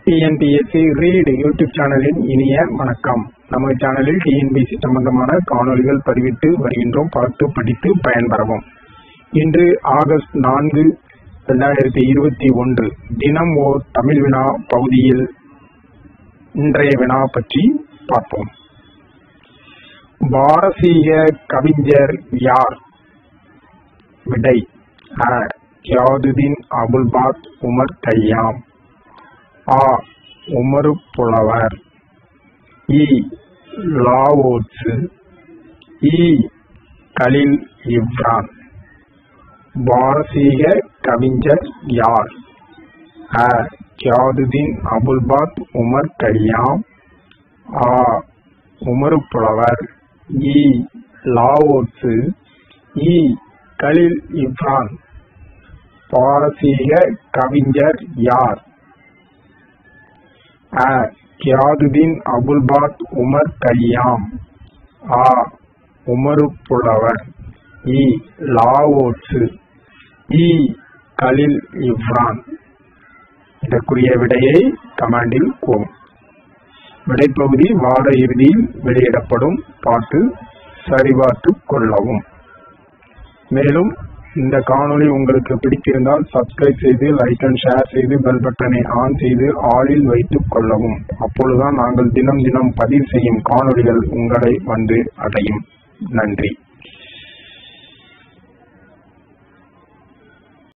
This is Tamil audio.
டிஎன்பிஎஸ்சி ரீட் யூடியூப் சேனலின் இனிய வணக்கம் நமது சேனலில் டிஎன்பிஎஸ்சி சம்பந்தமான காணொளிகள் பதிவிட்டு வருகின்றோம் பார்த்து படித்து பயன்பெறவும் இன்று ஆகஸ்ட் நான்கு இரண்டாயிரத்தி இருபத்தி ஒன்று தினம் ஓர் தமிழ் வினா பகுதியில் இன்றைய வினா பற்றி பார்ப்போம் பாரசீக கவிஞர் யார் விடை அ கியாதுதீன் அபுல்பாத் உமர் கய்யாம் ஆ உமரு புலவர் இ லாவோட்சு இ கலில் இப்ரான் பாரசீக கவிஞர் யார் அ கியாதுதீன் அபுல்பாத் உமர் கய்யாம் ஆ உமரு புலவர் இ லாவோட்சு இ கலில் இப்ரான் பாரசீக கவிஞர் யார் அ கியாதுதீன் அபுல்பாத் உமர் கய்யாம் ஆ உமரு புலவர் இ லாவோட்சு இ கலில் இப்ரான் இதற்குரிய விடையை கமாண்டில் கூறும் விடைப்பகுதி வார இறுதியில் வெளியிடப்படும் பார்த்து சரிபார்த்து கொள்ளவும் மேலும் இந்த காணொளி உங்களுக்கு பிடித்திருந்தால் சப்ஸ்கிரைப் செய்து லைக் அண்ட் ஷேர் செய்து பெல் பட்டனை ஆன் செய்து ஆளில் வைத்துக் கொள்ளவும் அப்பொழுதுதான் நாங்கள் தினம் தினம் பதிவு செய்யும் காணொளிகள் உங்களை வந்து அடையும் நன்றி